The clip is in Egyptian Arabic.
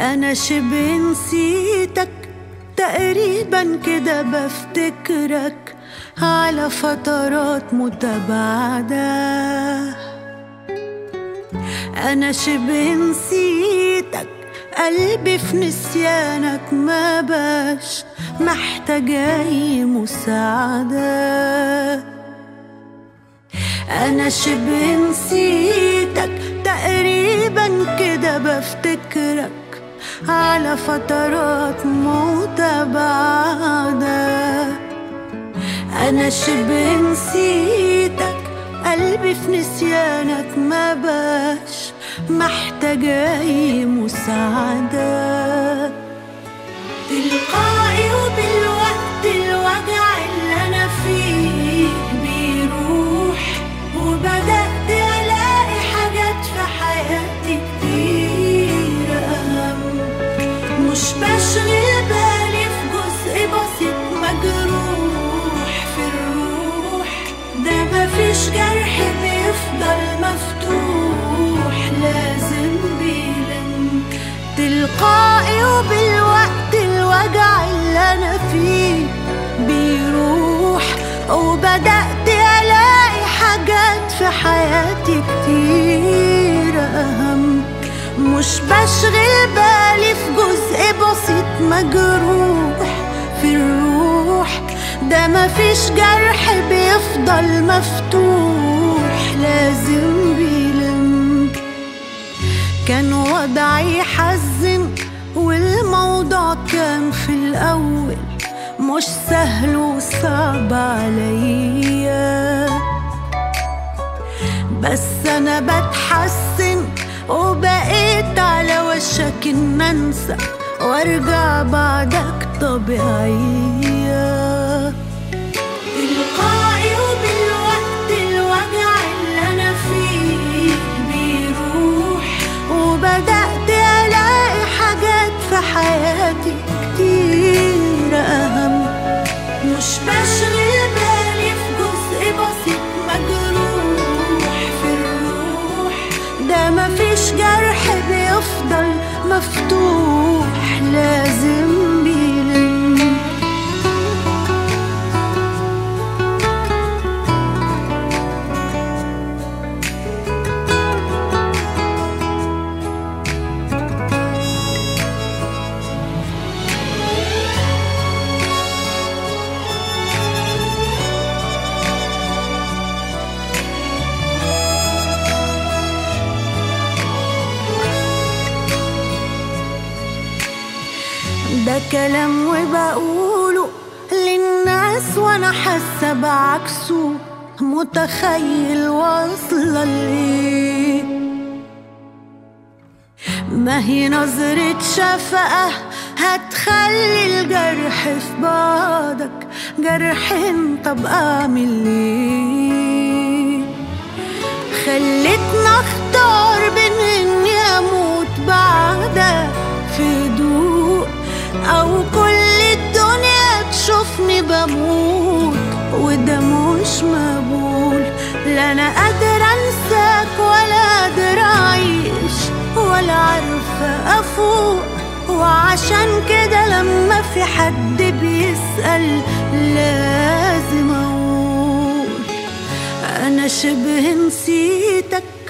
أنا شبه نسيتك تقريبا كده بفتكرك على فترات متباعدة أنا شبه نسيتك قلبي في نسيانك ما باش محتاج أي مساعدة أنا شبه نسيتك تقريبا كده بفتكرك على فترات متباعدة أنا شبه نسيتك قلبي في نسيانك ما باش محتاج أي مساعدة تلقائي وبالوقت الوجع اللي أنا فيه بيروح وبدأت ألاقي حاجات في حياتي كتير أهم مش بشغل بالي في جزء بسيط مجروح في الروح ده مفيش جرح بيفضل مفتوح لازم بيلم تلقائي وبالوقت الوجع اللي أنا فيه بيروح وبدأت ألاقي حاجات في حياتي كتير أهم مش بشغل بالي في جزء بسيط مجروح في الروح ده مفيش جرح بيفضل مفتوح لازم بيلم كان وضعي يحزن والموضوع كان في الأول مش سهل وصعب عليا بس أنا بتحسن وبقيت على وشك إن أنسى وأرجع بعدك طبيعية تلقائي وبالوقت الوجع اللي أنا فيه بيروح وبدأت ألاقي حاجات في حياتي كتير أهم مش بشغل بالي في جزء بسيط مجروح في الروح ده مفيش جرح بيفضل مفتوح لازم بيلم ده كلام وبقوله للناس وانا حاسه بعكسه متخيل واصله لايه ما هي نظرة شفقة هتخلي الجرح في بعضك جرحين طب اعمل ايه خلتنا اختار بين اني اموت بعدك في هدوء او كل الدنيا تشوفني بموت وده مش مقبول لا انا قادرة انساك ولا قادرة اعيش ولا عارفة افوق وعشان كده لما في حد بيسأل لازم اقول انا شبه نسيتك